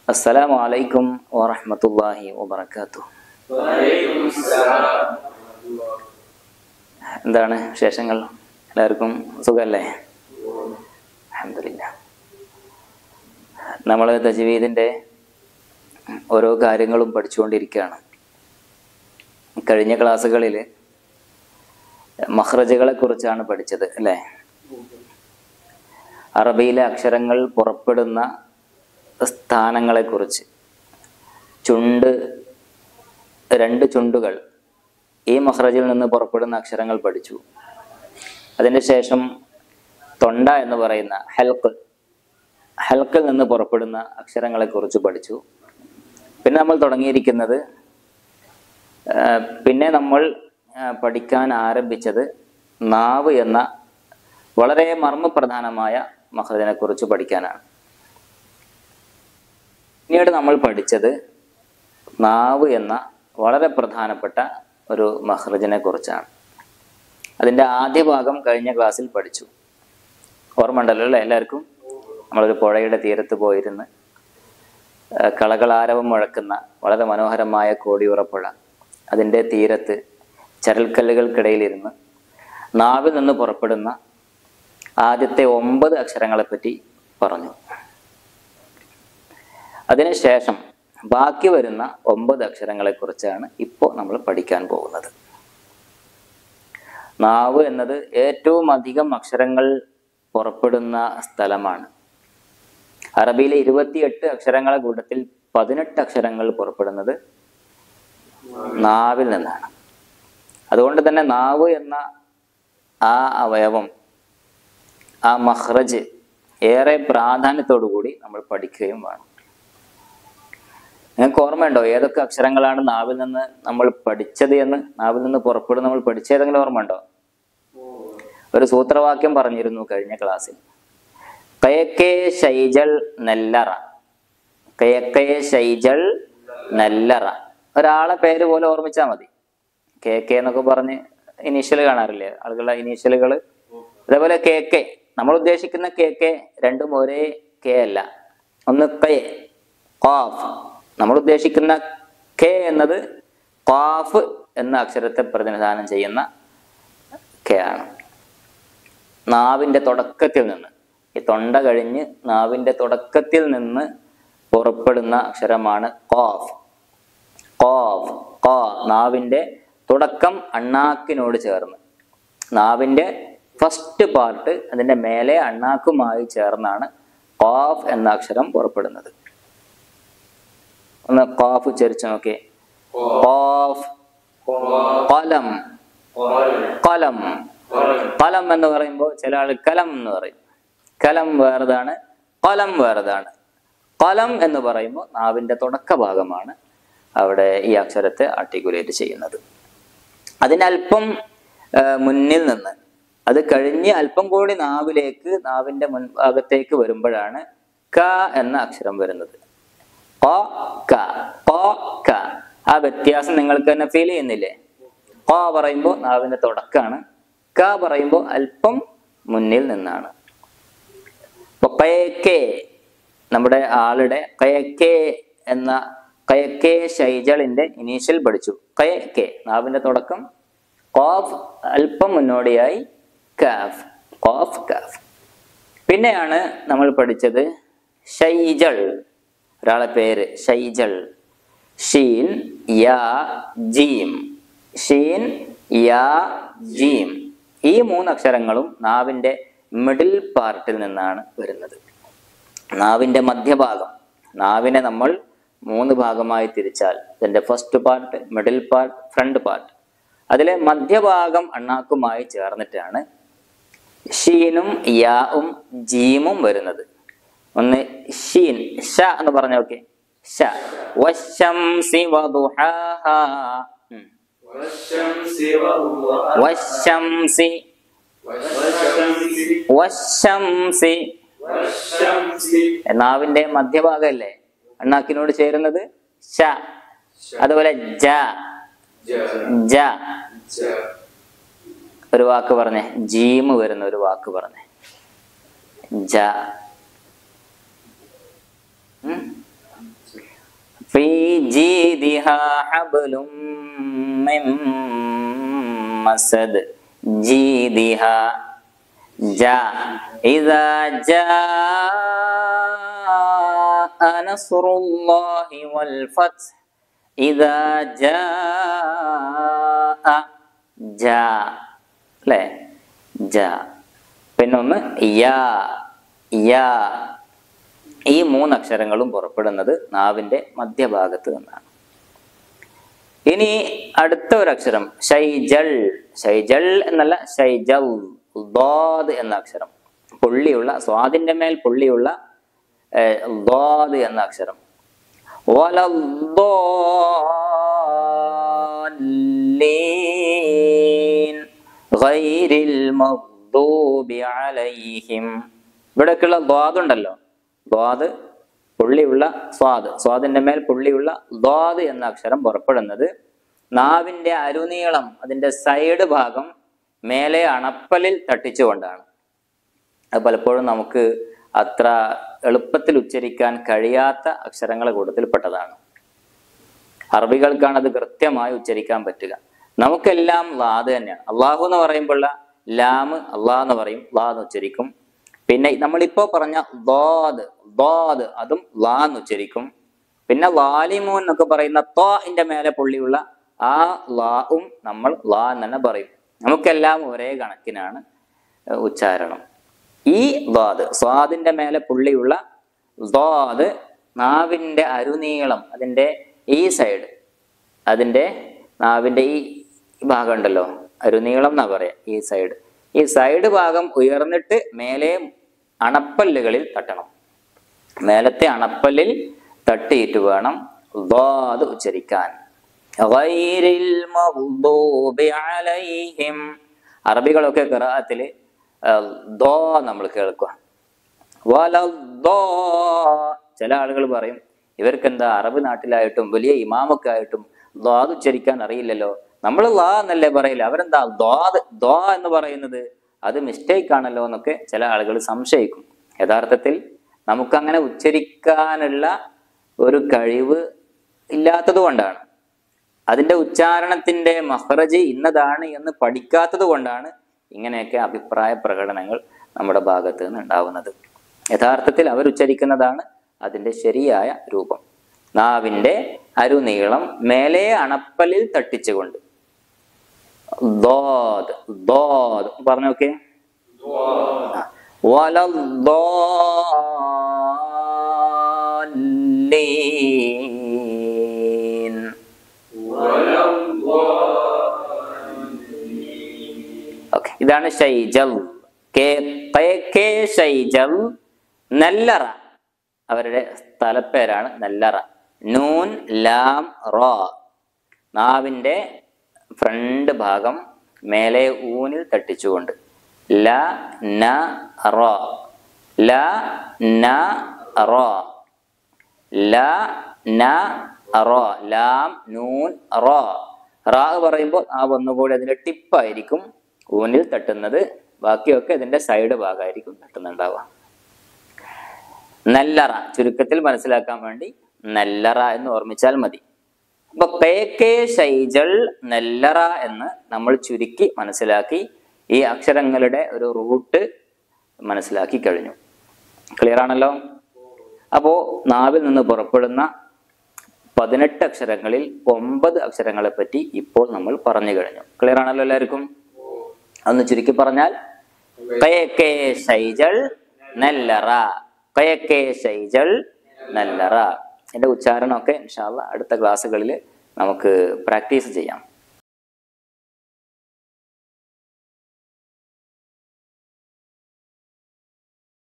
അസ്സലാമു അലൈക്കും വറഹ്മത്തുള്ളാഹി വബറകാതുഹു എന്താണ് വിശേഷങ്ങൾ എല്ലാവർക്കും സുഖല്ലേ അൽഹംദുലില്ലാ നമ്മൾ തജ്വീദിൻ്റെ ഓരോ കാര്യങ്ങളും പഠിച്ചുകൊണ്ടിരിക്കുകയാണ് കഴിഞ്ഞ ക്ലാസ്സുകളിൽ മഹ്റജുകളെ കുറിച്ചാണ് പഠിച്ചത് അല്ലേ അറബിയിലെ അക്ഷരങ്ങൾ പുറപ്പെടുന്ന സ്ഥാനങ്ങളെക്കുറിച്ച് ചുണ്ട് രണ്ട് ചുണ്ടുകൾ ഈ മഹ്റജിൽ നിന്ന് പുറപ്പെടുന്ന അക്ഷരങ്ങൾ പഠിച്ചു അതിന് ശേഷം തൊണ്ട എന്ന് പറയുന്ന ഹൽക്ക് ഹൽക്കിൽ നിന്ന് പുറപ്പെടുന്ന അക്ഷരങ്ങളെക്കുറിച്ച് പഠിച്ചു പിന്നെ നമ്മൾ തുടങ്ങിയിരിക്കുന്നത് ആ, പിന്നെ നമ്മൾ ആ, പഠിക്കാൻ ആരംഭിച്ചത് നാവ് എന്ന വളരെ മർമ്മപ്രധാനമായ മഹ്റജിനെ കുറിച്ച് പഠിക്കാനാണ് പിന്നീട് നമ്മൾ പഠിച്ചത് നാവ് എന്ന വളരെ പ്രധാനപ്പെട്ട ഒരു മഹ്റജിനെ കുറിച്ചാണ് അതിൻ്റെ ആദ്യ ഭാഗം കഴിഞ്ഞ ക്ലാസ്സിൽ പഠിച്ചു ഓർമ്മ ഉണ്ടല്ലോ അല്ലേ എല്ലാവർക്കും നമ്മളൊരു പുഴയുടെ തീരത്ത് പോയിരുന്ന് ആ, കളകളാരവം മുഴക്കുന്ന വളരെ മനോഹരമായ കോടിയുറപ്പുഴ അതിൻ്റെ തീരത്ത് ചരൽക്കല്ലുകൾക്കിടയിലിരുന്ന് നാവിൽ നിന്ന് പുറപ്പെടുന്ന ആദ്യത്തെ ഒമ്പത് അക്ഷരങ്ങളെപ്പറ്റി പറഞ്ഞു അതിനുശേഷം ബാക്കി വരുന്ന ഒമ്പത് അക്ഷരങ്ങളെക്കുറിച്ചാണ് ഇപ്പോൾ നമ്മൾ പഠിക്കാൻ പോകുന്നത് നാവ് എന്നത് ഏറ്റവും അധികം അക്ഷരങ്ങൾ പുറപ്പെടുന്ന സ്ഥലമാണ് അറബിയിലെ ഇരുപത്തിയെട്ട് അക്ഷരങ്ങളെ കൂട്ടത്തിൽ പതിനെട്ട് അക്ഷരങ്ങൾ പുറപ്പെടുന്നത് നാവിൽ നിന്നാണ് അതുകൊണ്ട് തന്നെ നാവ് എന്ന ആ അവയവം ആ മഹ്റജ് ഏറെ പ്രാധാന്യത്തോടു കൂടി നമ്മൾ പഠിക്കുകയും വേണം നിങ്ങൾക്ക് ഓർമ്മയുണ്ടോ ഏതൊക്കെ അക്ഷരങ്ങളാണ് നാവിൽ നിന്ന് നമ്മൾ പഠിച്ചത് എന്ന് നാവിൽ നിന്ന് പുറപ്പെടുന്ന നമ്മൾ പഠിച്ചതെങ്കിലും ഓർമ്മയുണ്ടോ ഒരു സൂത്രവാക്യം പറഞ്ഞിരുന്നു കഴിഞ്ഞ ക്ലാസ്സിൽ കയക്കേ ശൈജൾ നെല്ലറ കയക്കേ ശൈജൾ നെല്ലറ ഒരാളെ പേര് പോലെ ഓർമ്മിച്ചാൽ മതി കെ കെ എന്നൊക്കെ പറഞ്ഞ് ഇനീഷ്യൽ കാണാറില്ലേ ആളുകളുടെ ഇനീഷ്യലുകൾ അതേപോലെ കെ കെ നമ്മൾ ഉദ്ദേശിക്കുന്ന കെ കെ രണ്ടും ഒരേ കെ അല്ല ഒന്ന് കെ കോഫ് നമ്മൾ ഉദ്ദേശിക്കുന്ന കെ എന്നത് കോഫ് എന്ന അക്ഷരത്തെ പ്രതിനിധാനം ചെയ്യുന്ന കെ ആണ് നാവിൻ്റെ തുടക്കത്തിൽ നിന്ന് ഈ തൊണ്ട കഴിഞ്ഞ് നാവിൻ്റെ തുടക്കത്തിൽ നിന്ന് പുറപ്പെടുന്ന അക്ഷരമാണ് കോഫ് കോഫ് കോ നാവിൻ്റെ തുടക്കം അണ്ണാക്കിനോട് ചേർന്ന് നാവിൻ്റെ ഫസ്റ്റ് പാർട്ട് അതിൻ്റെ മേലെ അണ്ണാക്കുമായി ചേർന്നാണ് കോഫ് എന്ന അക്ഷരം പുറപ്പെടുന്നത് ഒന്ന് കോഫ് ഉച്ചരിച്ച് നോക്കി കോഫ് കൊലം കൊലം കലം എന്ന് പറയുമ്പോൾ ചില ആൾ കലം എന്ന് പറയും കലം വേറതാണ് കൊലം വേറതാണ് കൊലം എന്ന് പറയുമ്പോൾ നാവിൻ്റെ തുടക്ക ഭാഗമാണ് അവിടെ ഈ അക്ഷരത്തെ ആർട്ടിക്കുലേറ്റ് ചെയ്യുന്നത് അതിനല്പം ആ, മുന്നിൽ നിന്ന് അത് കഴിഞ്ഞ് അല്പം കൂടി നാവിലേക്ക് നാവിൻ്റെ മുൻഭാഗത്തേക്ക് വരുമ്പോഴാണ് ക എന്ന അക്ഷരം വരുന്നത് കൊ ക കൊ ക ആ വ്യത്യാസം നിങ്ങൾക്ക് തന്നെ ഫീൽ ചെയ്യുന്നില്ലേ കൊ പറയുമ്പോൾ നാവിൻ്റെ തുടക്കാണ് ക പറയുമ്പോൾ അല്പം മുന്നിൽ നിന്നാണ് ഇപ്പൊ കയക്കേ നമ്മുടെ ആളുടെ കയക്കേ എന്ന കയക്കേ ഷൈജളിന്റെ ഇനീഷ്യൽ പഠിച്ചു കയക്കേ നാവിന്റെ തുടക്കം കോഫ് അല്പം മുന്നോടിയായി കാഫ് കോഫ് കാഫ് പിന്നെയാണ് നമ്മൾ പഠിച്ചത് ഷൈജൾ ഒരാളെ പേര് ഷൈജൾ ഷീൻ യാ ജീം ഷീൻ യാ ജീം ഈ മൂന്ന് അക്ഷരങ്ങളും നാവിൻ്റെ മിഡിൽ പാർട്ടിൽ നിന്നാണ് വരുന്നത് നാവിൻ്റെ മധ്യഭാഗം നാവിനെ നമ്മൾ മൂന്ന് ഭാഗമായി തിരിച്ചാൽ ഇതിൻ്റെ first part middle part front part അതിലെ മധ്യഭാഗം അണ്ണാക്കുമായി ചേർന്നിട്ടാണ് ഷീനും യാവും ജീമും വരുന്നത് ഒന്ന് ഷീൻ ഷ എന്ന് പറഞ്ഞ ഓക്കെ ഷ വശംസി വദുഹാഹാ ഉം. والشمس والضحى വശംസി والشمس വശംസി والشمس നാവിന്റെ മധ്യഭാഗമല്ലേ അണ്ണാക്കിനോട് ചേരുന്നത് ഷ അതുപോലെ ജ جاء ജ جاء ഒരു വാക്ക് പറഞ്ഞേ ജീമ് വരുന്ന ഒരു വാക്ക് പറഞ്ഞേ ജ ഉം? في جيدها حبل من مسد جيدها جاء إذا جاء نصر الله والفتح إذا جاء جاء അല്ലേ ജാ പിന്നെ ഒന്ന് യാ യാ ഈ മൂന്ന് അക്ഷരങ്ങളും പുറപ്പെടുന്നത് നാവിന്റെ മധ്യഭാഗത്ത് നിന്നാണ് ഇനി അടുത്ത ഒരു അക്ഷരം ഷൈജൾ ഷൈജൾ എന്നല്ല ഷൈജൽ ദ്വാദ് എന്ന അക്ഷരം പുള്ളിയുള്ള സ്വാദിന്റെ മേൽ പുള്ളിയുള്ള ഏർ, ദ്വാദ് എന്ന അക്ഷരം വലദ്ദാല്ലീൻ ഗൈരിൽ മഗ്ദൂബി അലൈഹിം ഇവിടേക്കുള്ള ദ്വാദ് ഉണ്ടല്ലോ ദ്വാദ് പുള്ളിയുള്ള സ്വാദ് സ്വാദിന്റെ മേൽ പുള്ളിയുള്ള ദ്വാദ് എന്ന അക്ഷരം പുറപ്പെടുന്നത് നാവിന്റെ അരുനീളം അതിന്റെ സൈഡ് ഭാഗം മേലെ അണപ്പലിൽ തട്ടിച്ചുകൊണ്ടാണ് അത് പലപ്പോഴും നമുക്ക് അത്ര എളുപ്പത്തിൽ ഉച്ചരിക്കാൻ കഴിയാത്ത അക്ഷരങ്ങളെ കൂട്ടത്തിൽപ്പെട്ടതാണ് അറബികൾക്കാണ് അത് കൃത്യമായി ഉച്ചരിക്കാൻ പറ്റുക നമുക്കെല്ലാം ലാദ് തന്നെയാണ് അള്ളാഹു എന്ന് പറയുമ്പോൾ ലാമ് അള്ളാഹ് എന്ന് പറയും ലാ എന്ന് ഉച്ചരിക്കും പിന്നെ നമ്മളിപ്പോ പറഞ്ഞ ദോദ് ദോദ് അതും ലാ എന്ന് ഉച്ചരിക്കും പിന്നെ ലാലിമൂൻ എന്നൊക്കെ പറയുന്ന തോന്റെ മേലെ പുള്ളിയുള്ള ആ ലാവും നമ്മൾ ലാ എന്ന് തന്നെ പറയും നമുക്കെല്ലാം ഒരേ കണക്കിനാണ് ഏർ ഉച്ചാരണം ഈ ദ്വാദ് സ്വാദിന്റെ മേലെ പുള്ളിയുള്ള ദ്വാദ് നാവിന്റെ അരുനീളം അതിന്റെ ഈ സൈഡ് അതിന്റെ നാവിന്റെ ഈ ഭാഗം ഉണ്ടല്ലോ അരുനീളം എന്നാ പറയാ ഈ സൈഡ് ഈ സൈഡ് ഭാഗം ഉയർന്നിട്ട് മേലെ അണപ്പല്ലുകളിൽ തട്ടണം മേലത്തെ അണപ്പല്ലിൽ തട്ടിയിട്ട് വേണം ദ്വാദ് ഉച്ചരിക്കാൻ ഗൈരിൽ മഗ്ദൂബി അലൈഹിം അറബികളൊക്കെ ഖിറാഅത്തില് ദോ നമ്മൾ കേൾക്കുക വലദ്ദോ ചില ആളുകൾ പറയും ഇവർക്ക് എന്താ അറബ് നാട്ടിലായിട്ടും വലിയ ഇമാമൊക്കെ ആയിട്ടും ദ്വാദ് ഉച്ചരിക്കാൻ അറിയില്ലല്ലോ നമ്മൾ ലാ എന്നല്ലേ പറയില്ല അവരെന്താ ദ്വാദ് ദ്വാ എന്ന് പറയുന്നത് അത് മിസ്റ്റേക്ക് ആണല്ലോ എന്നൊക്കെ ചില ആളുകൾ സംശയിക്കും യഥാർത്ഥത്തിൽ നമുക്കങ്ങനെ ഉച്ചരിക്കാനുള്ള ഒരു കഴിവ് ഇല്ലാത്തത് കൊണ്ടാണ് അതിന്റെ ഉച്ചാരണത്തിന്റെ മഹ്റജ് ഇന്നതാണ് എന്ന് പഠിക്കാത്തത് കൊണ്ടാണ് ഇങ്ങനെയൊക്കെ അഭിപ്രായ പ്രകടനങ്ങൾ നമ്മുടെ ഭാഗത്ത് നിന്ന് ഉണ്ടാവുന്നത് യഥാർത്ഥത്തിൽ അവർ ഉച്ചരിക്കുന്നതാണ് അതിന്റെ ശരിയായ രൂപം നാവിന്റെ അരുനീളം മേലെ അണപ്പലിൽ തട്ടിച്ചുകൊണ്ട് ദോദ് ദോദ് പറഞ്ഞു നോക്കേ വലദ്ദാല്ലീൻ ഓക്കെ ഇതാണ് Shaijal K K- K Shaijal Nellara അവരുടെ സ്ഥലപ്പേരാണ് നെല്ലറ നൂൻ ലാം റോ നാവിന്റെ ഫ്രണ്ട് ഭാഗം മേലെ ഊനിൽ തട്ടിച്ചുകൊണ്ട് ല ന റോ ല ന റോ ല ന റോ ലാം നൂൻ റോ റാ പറയുമ്പോൾ ആ ഒന്നുകൂടി അതിന്റെ ടിപ്പായിരിക്കും ഊനിൽ തട്ടുന്നത് ബാക്കിയൊക്കെ ഇതിന്റെ സൈഡ് ഭാഗമായിരിക്കും തട്ടുന്നുണ്ടാവുക നെല്ലറ ചുരുക്കത്തിൽ മനസ്സിലാക്കാൻ വേണ്ടി നെല്ലറ എന്ന് ഓർമ്മിച്ചാൽ മതി അപ്പൊ കെ കെ ഷൈജൾ നെല്ലറ എന്ന് നമ്മൾ ചുരുക്കി മനസ്സിലാക്കി ഈ അക്ഷരങ്ങളുടെ ഒരു റൂട്ട് മനസ്സിലാക്കി കഴിഞ്ഞു ക്ലിയർ ആണല്ലോ അപ്പോ നാവിൽ നിന്ന് പുറപ്പെടുന്ന പതിനെട്ട് അക്ഷരങ്ങളിൽ ഒമ്പത് അക്ഷരങ്ങളെ പറ്റി ഇപ്പോൾ നമ്മൾ പറഞ്ഞു കഴിഞ്ഞു ക്ലിയർ ആണല്ലോ എല്ലാവർക്കും ഒന്ന് ചുരുക്കി പറഞ്ഞാൽ കയക്കെ ഷൈജൾ നെല്ലറ കയക്കെ ഷൈജൾ നെല്ലറ എന്റെ ഉച്ചാരണമൊക്കെ ഇൻഷാല്ല അടുത്ത ക്ലാസ്സുകളിൽ നമുക്ക് പ്രാക്ടീസ് ചെയ്യാം